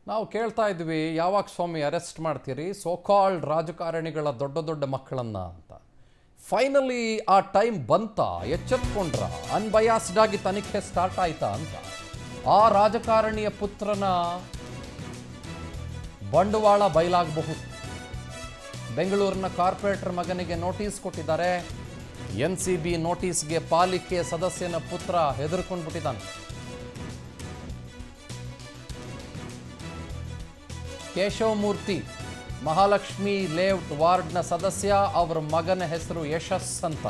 ನಾವು ಕೇಳ್ತಾ ಇದ್ವಿ ಯಾವಾಗ ಸ್ವಾಮಿ ಅರೆಸ್ಟ್ ಮಾಡ್ತೀರಿ ಸೋಕಾಲ್ಡ್ ರಾಜಕಾರಣಿಗಳ ದೊಡ್ಡ ದೊಡ್ಡ ಮಕ್ಕಳನ್ನ ಅಂತ ಫೈನಲಿ ಆ ಟೈಮ್ ಬಂತ ಎಚ್ಚೆತ್ಕೊಂಡ್ರ ಅನ್ಬಯಾಸ್ಡ್ ಆಗಿ ತನಿಖೆ ಸ್ಟಾರ್ಟ್ ಆಯ್ತಾ ಅಂತ ಆ ರಾಜಕಾರಣಿಯ ಪುತ್ರನ ಬಂಡವಾಳ ಬಯಲಾಗಬಹುದು ಬೆಂಗಳೂರಿನ ಕಾರ್ಪೊರೇಟರ್ ಮಗನಿಗೆ ನೋಟಿಸ್ ಕೊಟ್ಟಿದ್ದಾರೆ ಎನ್ ಸಿ ಬಿ ನೋಟಿಸ್ಗೆ ಪಾಲಿಕೆ ಸದಸ್ಯನ ಪುತ್ರ ಹೆದರ್ಕೊಂಡ್ಬಿಟ್ಟಿದ್ದಾನೆ ಕೇಶವಮೂರ್ತಿ ಮಹಾಲಕ್ಷ್ಮಿ ಲೇಔಟ್ ವಾರ್ಡ್ನ ಸದಸ್ಯ ಅವರ ಮಗನ ಹೆಸರು ಯಶಸ್ ಅಂತ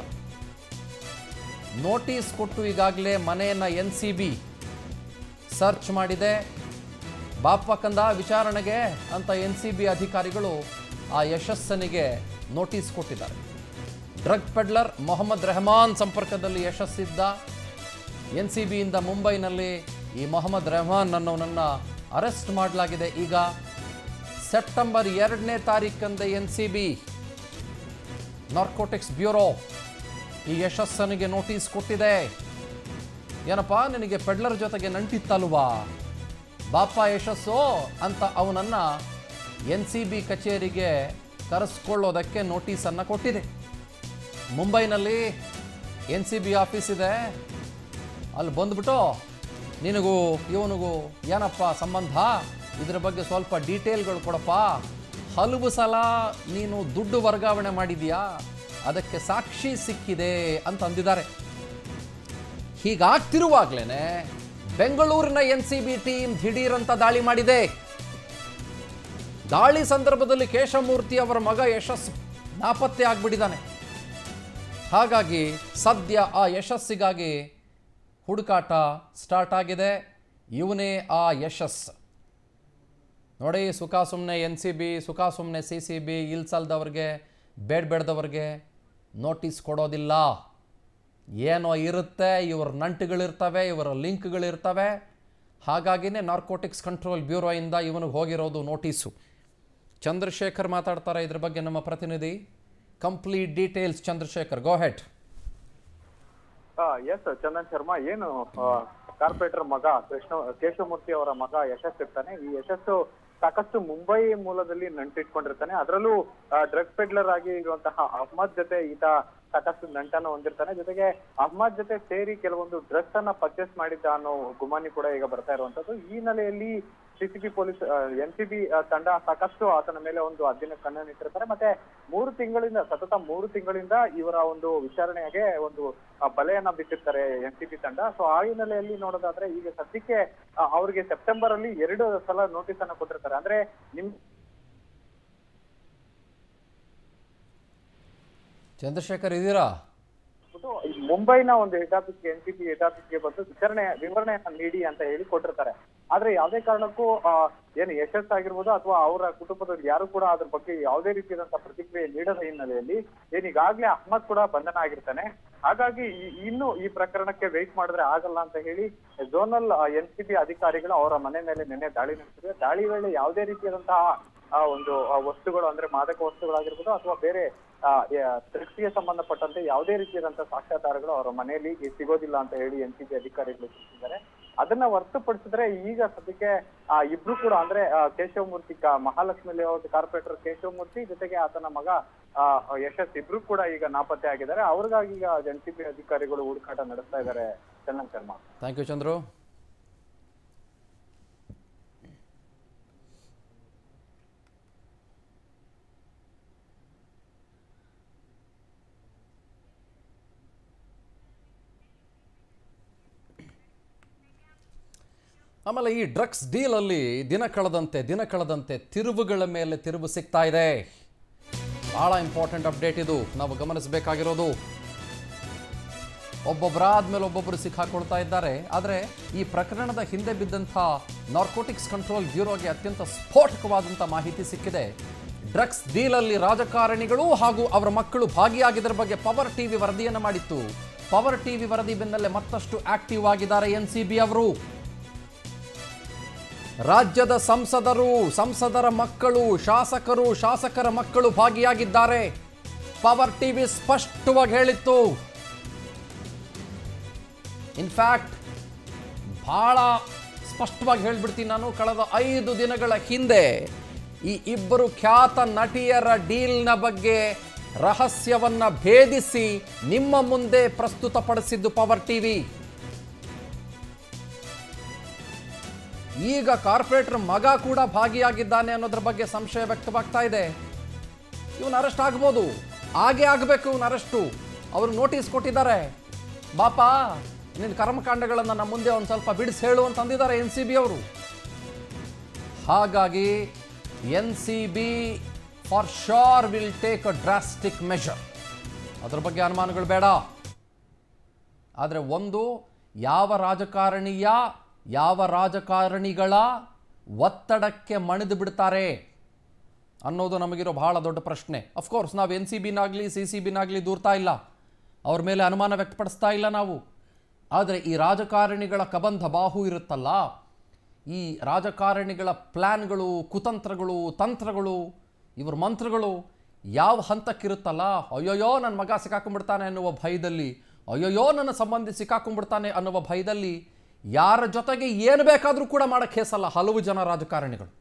ನೋಟಿಸ್ ಕೊಟ್ಟು ಈಗಾಗಲೇ ಮನೆಯನ್ನ ಎನ್ ಸಿ ಬಿ ಸರ್ಚ್ ಮಾಡಿದೆ ಬಾಪ ಕಂದ ವಿಚಾರಣೆಗೆ ಅಂತ ಎನ್ ಸಿ ಬಿ ಅಧಿಕಾರಿಗಳು ಆ ಯಶಸ್ಸನಿಗೆ ನೋಟಿಸ್ ಕೊಟ್ಟಿದ್ದಾರೆ ಡ್ರಗ್ ಪೆಡ್ಲರ್ ಮೊಹಮ್ಮದ್ ರೆಹಮಾನ್ ಸಂಪರ್ಕದಲ್ಲಿ ಯಶಸ್ಸಿದ್ದ ಎನ್ ಸಿ ಬಿಯಿಂದ ಮುಂಬೈನಲ್ಲಿ ಈ ಮೊಹಮ್ಮದ್ ರೆಹಮಾನ್ ಅನ್ನೋನನ್ನು ಅರೆಸ್ಟ್ ಮಾಡಲಾಗಿದೆ ಈಗ ಸೆಪ್ಟೆಂಬರ್ ಎರಡನೇ ತಾರೀಕಂದ N C B narcotics bureau ಈ ಯಶಸ್ಸನಿಗೆ ನೋಟಿಸ್ ಕೊಟ್ಟಿದೆ ಏನಪ್ಪ ನಿನಗೆ ಪೆಡ್ಲರ್ ಜೊತೆಗೆ ನಂಟಿತ್ತಲ್ವಾ ಬಾಪ ಯಶಸ್ಸು ಅಂತ ಅವನನ್ನ ಎನ್ ಸಿ ಬಿ ಕಚೇರಿಗೆ ಕರೆಸ್ಕೊಳ್ಳೋದಕ್ಕೆ ನೋಟಿಸನ್ನು ಕೊಟ್ಟಿದೆ ಮುಂಬೈನಲ್ಲಿ ಎನ್ ಸಿ ಬಿ ಆಫೀಸ್ ಇದೆ ಅಲ್ಲಿ ಬಂದ್ಬಿಟ್ಟು ನಿನಗೂ ಇವನಿಗೂ ಏನಪ್ಪ ಸಂಬಂಧ ಇದ್ರ ಬಗ್ಗೆ ಸ್ವಲ್ಪ ಡೀಟೇಲ್ಗಳು ಕೊಡಪ್ಪ ಹಲವು ಸಲ ನೀನು ದುಡ್ಡು ವರ್ಗಾವಣೆ ಮಾಡಿದೀಯಾ ಅದಕ್ಕೆ ಸಾಕ್ಷಿ ಸಿಕ್ಕಿದೆ ಅಂತ ಅಂದಿದ್ದಾರೆ ಹೀಗಾಗ್ತಿರುವಾಗ್ಲೇನೆ ಬೆಂಗಳೂರಿನ ಎನ್ ಸಿ ಬಿ ಟೀಮ್ ದಿಢೀರಂತ ದಾಳಿ ಮಾಡಿದೆ ದಾಳಿ ಸಂದರ್ಭದಲ್ಲಿ ಕೇಶವಮೂರ್ತಿ ಅವರ ಮಗ ಯಶಸ್ ನಾಪತ್ತೆ ಆಗ್ಬಿಟ್ಟಿದ್ದಾನೆ ಹಾಗಾಗಿ ಸದ್ಯ ಆ ಯಶಸ್ಸಿಗಾಗಿ ಹುಡುಕಾಟ ಸ್ಟಾರ್ಟ್ ಆಗಿದೆ ಇವನೇ ಆ ಯಶಸ್ ನೋಡಿ ಸುಖ ಸುಮ್ಮನೆ ಎನ್ ಸಿ ಬಿ ಸುಖ ಸುಮ್ಮನೆ ಸಿ ಸಿ ಬಿ ಇಲ್ಸಲ್ದವ್ರಿಗೆ ಬೇಡ ಬೇಡ್ದವ್ರಿಗೆ ನೋಟಿಸ್ ಕೊಡೋದಿಲ್ಲ ಏನೋ ಇರುತ್ತೆ ಇವರ ನಂಟುಗಳಿರ್ತವೆ ಇವರ ಲಿಂಕ್ಗಳಿರ್ತವೆ ಹಾಗಾಗಿನೇ ನಾರ್ಕೋಟಿಕ್ಸ್ ಕಂಟ್ರೋಲ್ ಬ್ಯೂರೋಯಿಂದ ಇವನಿಗೆ ಹೋಗಿರೋದು ನೋಟಿಸು ಚಂದ್ರಶೇಖರ್ ಮಾತಾಡ್ತಾರೆ ಇದ್ರ ಬಗ್ಗೆ ನಮ್ಮ ಪ್ರತಿನಿಧಿ complete details Chandrashekhar go ahead yes Chandan Sharma ಏನು ಕಾರ್ಪೊರೇಟರ್ ಮಗ ಕೃಷ್ಣ ಕೇಶವಮೂರ್ತಿ ಅವರ ಮಗ ಯಶಸ್ ಇರ್ತಾನೆ ಈ ಯಶಸ್ಸು ಸಾಕಷ್ಟು ಮುಂಬೈ ಮೂಲದಲ್ಲಿ ನಂಟಿಟ್ಕೊಂಡಿರ್ತಾನೆ ಅದರಲ್ಲೂ ಡ್ರಗ್ ಪೆಡ್ಲರ್ ಆಗಿ ಇರುವಂತಹ ಅಹ್ಮದ್ ಜೊತೆ ಈತ ಸಾಕಷ್ಟು ನಂಟನ್ನು ಹೊಂದಿರ್ತಾನೆ ಜೊತೆಗೆ ಅಹ್ಮದ್ ಜೊತೆ ಸೇರಿ ಕೆಲವೊಂದು ಡ್ರಗ್ಸ್ ಅನ್ನ ಪರ್ಚೇಸ್ ಮಾಡಿದ್ದ ಅನ್ನೋ ಗುಮಾನಿ ಕೂಡ ಈಗ ಬರ್ತಾ ಇರುವಂತದ್ದು ಈ ಹಿನ್ನೆಲೆಯಲ್ಲಿ CCB police N C B ತಂಡ ಸಾಕಷ್ಟು ಆತನ ಮೇಲೆ ಒಂದು ಅಧ್ಯಯನ ಕಣ್ಣನ್ನಿಟ್ಟಿರ್ತಾರೆ ಮತ್ತೆ ಮೂರು ತಿಂಗಳಿಂದ ಸತತ ಮೂರು ತಿಂಗಳಿಂದ ಇವರ ಒಂದು ವಿಚಾರಣೆಗೆ ಒಂದು ಆ, ಬಲೆಯನ್ನ ಬಿಟ್ಟಿರ್ತಾರೆ ಎನ್ ಸಿ ಬಿ ತಂಡ ಸೊ ಆ ಹಿನ್ನೆಲೆಯಲ್ಲಿ ನೋಡೋದಾದ್ರೆ ಈಗ ಸದ್ಯಕ್ಕೆ ಆ, ಅವ್ರಿಗೆ ಸೆಪ್ಟೆಂಬರ್ ಅಲ್ಲಿ ಎರಡು ಸಲ ನೋಟಿಸ್ ಅನ್ನ ಕೊಟ್ಟಿರ್ತಾರೆ ಅಂದ್ರೆ ನಿಮ್ ಚಂದ್ರಶೇಖರ್ ಇದ್ದೀರಾ ಬಿಟ್ಟು ಈ ಮುಂಬೈನ ಒಂದು ಹೆಡ್ ಆಫೀಸ್ಗೆ ಎನ್ ಸಿ ಪಿ ಹೆಡ್ ಆಫೀಸ್ಗೆ ಬಂದು ವಿಚಾರಣೆ ವಿವರಣೆಯನ್ನ ನೀಡಿ ಅಂತ ಹೇಳಿ ಕೊಟ್ಟಿರ್ತಾರೆ ಆದ್ರೆ ಯಾವುದೇ ಕಾರಣಕ್ಕೂ ಆ, ಏನು ಯಶಸ್ಸಾಗಿರ್ಬೋದು ಅಥವಾ ಅವರ ಕುಟುಂಬದವ್ರು ಯಾರು ಕೂಡ ಅದ್ರ ಬಗ್ಗೆ ಯಾವುದೇ ರೀತಿಯಾದಂತಹ ಪ್ರತಿಕ್ರಿಯೆ ನೀಡದ ಹಿನ್ನೆಲೆಯಲ್ಲಿ ಏನ್ ಈಗಾಗ್ಲೇ ಅಹ್ಮದ್ ಕೂಡ ಬಂಧನ ಆಗಿರ್ತಾನೆ ಹಾಗಾಗಿ ಈ- ಇನ್ನು ಈ ಪ್ರಕರಣಕ್ಕೆ ವೆಯ್ಟ್ ಮಾಡಿದ್ರೆ ಆಗಲ್ಲ ಅಂತ ಹೇಳಿ ಝೋನಲ್ ಎನ್ ಸಿ ಬಿ ಅಧಿಕಾರಿಗಳು ಅವರ ಮನೆ ಮೇಲೆ ನಿನ್ನೆ ದಾಳಿ ನಡೆಸಿದ್ರೆ ದಾಳಿ ವೇಳೆ ಯಾವುದೇ ರೀತಿಯಾದಂತಹ ಆ ಒಂದು ಆ ವಸ್ತುಗಳು ಅಂದ್ರೆ ಮಾದಕ ವಸ್ತುಗಳಾಗಿರ್ಬೋದು ಅಥವಾ ಬೇರೆ ಡ್ರಗ್ಸ್ಗೆ ಸಂಬಂಧಪಟ್ಟಂತೆ ಯಾವುದೇ ರೀತಿಯಾದಂತಹ ಸಾಕ್ಷ್ಯಾಧಾರಗಳು ಅವರ ಮನೆಯಲ್ಲಿ ಸಿಗೋದಿಲ್ಲ ಅಂತ ಹೇಳಿ ಎನ್ ಸಿ ಬಿ ಅಧಿಕಾರಿಗಳು ತಿಳಿಸಿದ್ದಾರೆ ಅದನ್ನ ಹೊರತುಪಡಿಸಿದ್ರೆ ಈಗ ಸದ್ಯಕ್ಕೆ ಆ ಇಬ್ರು ಕೂಡ ಅಂದ್ರೆ ಆ, ಕೇಶವಮೂರ್ತಿ ಕ- ಮಹಾಲಕ್ಷ್ಮಿ ಲೇಔಟ್ ಕಾರ್ಪೊರೇಟರ್ ಕೇಶವಮೂರ್ತಿ ಜೊತೆಗೆ ಆತನ ಮಗ ಆ, ಯಶಸ್ ಇಬ್ರು ಕೂಡ ಈಗ ನಾಪತ್ತೆ ಆಗಿದ್ದಾರೆ ಅವ್ರಿಗಾಗಿ ಈಗ ಎನ್ ಸಿ ಬಿ ಅಧಿಕಾರಿಗಳು ಹುಡುಕಾಟ ನಡೆಸ್ತಾ ಇದ್ದಾರೆ ಚಂದನ್ ಶರ್ಮಾ ಥ್ಯಾಂಕ್ ಯು ಚಂದ್ರು ಆಮೇಲೆ ಈ ಡ್ರಗ್ಸ್ ಡೀಲಲ್ಲಿ ದಿನ ಕಳೆದಂತೆ ದಿನ ಕಳೆದಂತೆ ತಿರುವುಗಳ ಮೇಲೆ ತಿರುವು ಸಿಗ್ತಾ ಇದೆ ಭಾಳ ಇಂಪಾರ್ಟೆಂಟ್ ಅಪ್ಡೇಟ್ ಇದು ನಾವು ಗಮನಿಸಬೇಕಾಗಿರೋದು ಒಬ್ಬೊಬ್ಬರಾದ್ಮೇಲೆ ಒಬ್ಬೊಬ್ಬರು ಸಿಕ್ಕಾಕೊಳ್ತಾ ಇದ್ದಾರೆ ಆದರೆ ಈ ಪ್ರಕರಣದ ಹಿಂದೆ ಬಿದ್ದಂಥ ನಾರ್ಕೋಟಿಕ್ಸ್ ಕಂಟ್ರೋಲ್ ಬ್ಯೂರೋಗೆ ಅತ್ಯಂತ ಸ್ಫೋಟಕವಾದಂಥ ಮಾಹಿತಿ ಸಿಕ್ಕಿದೆ ಡ್ರಗ್ಸ್ ಡೀಲಲ್ಲಿ ರಾಜಕಾರಣಿಗಳು ಹಾಗೂ ಅವರ ಮಕ್ಕಳು ಭಾಗಿಯಾಗಿದ್ದರ ಬಗ್ಗೆ ಪವರ್ ಟಿವಿ ವರದಿಯನ್ನು ಮಾಡಿತ್ತು ಪವರ್ ಟಿವಿ ವರದಿ ಬೆನ್ನಲ್ಲೇ ಮತ್ತಷ್ಟು ಆಕ್ಟಿವ್ ಆಗಿದ್ದಾರೆ ಎನ್ ಸಿ ಬಿ ಅವರು ರಾಜ್ಯದ ಸಂಸದರು ಸಂಸದರ ಮಕ್ಕಳು ಶಾಸಕರು ಶಾಸಕರ ಮಕ್ಕಳು ಭಾಗಿಯಾಗಿದ್ದಾರೆ ಪವರ್ ಟಿವಿ ಸ್ಪಷ್ಟವಾಗಿ ಹೇಳಿತ್ತು ಇನ್ಫ್ಯಾಕ್ಟ್ ಭಾಳ ಸ್ಪಷ್ಟವಾಗಿ ಹೇಳ್ಬಿಡ್ತೀನಿ ನಾನು ಕಳೆದ ಐದು ದಿನಗಳ ಹಿಂದೆ ಈ ಇಬ್ಬರು ಖ್ಯಾತ ನಟಿಯರ ಡೀಲ್ನ ಬಗ್ಗೆ ರಹಸ್ಯವನ್ನ ಭೇದಿಸಿ ನಿಮ್ಮ ಮುಂದೆ ಪ್ರಸ್ತುತಪಡಿಸಿದ್ದು ಪವರ್ ಟಿವಿ ಈಗ ಕಾರ್ಪೊರೇಟರ್ ಮಗ ಕೂಡ ಭಾಗಿಯಾಗಿದ್ದಾನೆ ಅನ್ನೋದ್ರ ಬಗ್ಗೆ ಸಂಶಯ ವ್ಯಕ್ತವಾಗ್ತಾ ಇದೆ ಇವನು ಅರೆಸ್ಟ್ ಆಗ್ಬೋದು ಹಾಗೆ ಆಗಬೇಕು ಇವನು ಅರೆಸ್ಟು ಅವರು ನೋಟಿಸ್ ಕೊಟ್ಟಿದ್ದಾರೆ ಬಾಪ ನಿನ್ನ ಕರ್ಮಕಾಂಡಗಳನ್ನು ನಮ್ಮ ಮುಂದೆ ಒಂದು ಸ್ವಲ್ಪ ಬಿಡಿಸಿ ಹೇಳು ಅಂತ ಅಂದಿದ್ದಾರೆ ಎನ್ ಸಿ ಬಿ ಅವರು ಹಾಗಾಗಿ N C B for sure will take a drastic measure ಅದ್ರ ಬಗ್ಗೆ ಅನುಮಾನಗಳು ಬೇಡ ಆದರೆ ಒಂದು ಯಾವ ರಾಜಕಾರಣಿಯ ಯಾವ ರಾಜಕಾರಣಿಗಳ ಒತ್ತಡಕ್ಕೆ ಮಣಿದು ಬಿಡ್ತಾರೆ ಅನ್ನೋದು ನಮಗಿರೋ ಬಹಳ ದೊಡ್ಡ ಪ್ರಶ್ನೆ ಅಫ್ಕೋರ್ಸ್ ನಾವು ಎನ್ ಸಿ ಬಿನಾಗಲಿ ಸಿ ಸಿ ಬಿನಾಗಲಿ ದೂರ್ತಾ ಇಲ್ಲ ಅವ್ರ ಮೇಲೆ ಅನುಮಾನ ವ್ಯಕ್ತಪಡಿಸ್ತಾ ಇಲ್ಲ ನಾವು ಆದರೆ ಈ ರಾಜಕಾರಣಿಗಳ ಕಬಂಧ ಬಾಹು ಇರುತ್ತಲ್ಲ ಈ ರಾಜಕಾರಣಿಗಳ ಪ್ಲ್ಯಾನ್ಗಳು ಕುತಂತ್ರಗಳು ತಂತ್ರಗಳು ಇವ್ರ ಮಂತ್ರಗಳು ಯಾವ ಹಂತಕ್ಕಿರುತ್ತಲ್ಲ ಅಯ್ಯೋಯ್ಯೋ ನನ್ನ ಮಗ ಸಿಕ್ಕಾಕೊಂಡ್ಬಿಡ್ತಾನೆ ಅನ್ನುವ ಭಯದಲ್ಲಿ ಅಯ್ಯೋಯ್ಯೋ ನನ್ನ ಸಂಬಂಧಿ ಸಿಕ್ಕಾಕೊಂಡ್ಬಿಡ್ತಾನೆ ಅನ್ನುವ ಭಯದಲ್ಲಿ ಯಾರ ಜೊತೆಗೆ ಏನು ಬೇಕಾದರೂ ಕೂಡ ಮಾಡೋಕ್ಕೆ ಹೇಸಲ್ಲ ಹಲವು ಜನ ರಾಜಕಾರಣಿಗಳು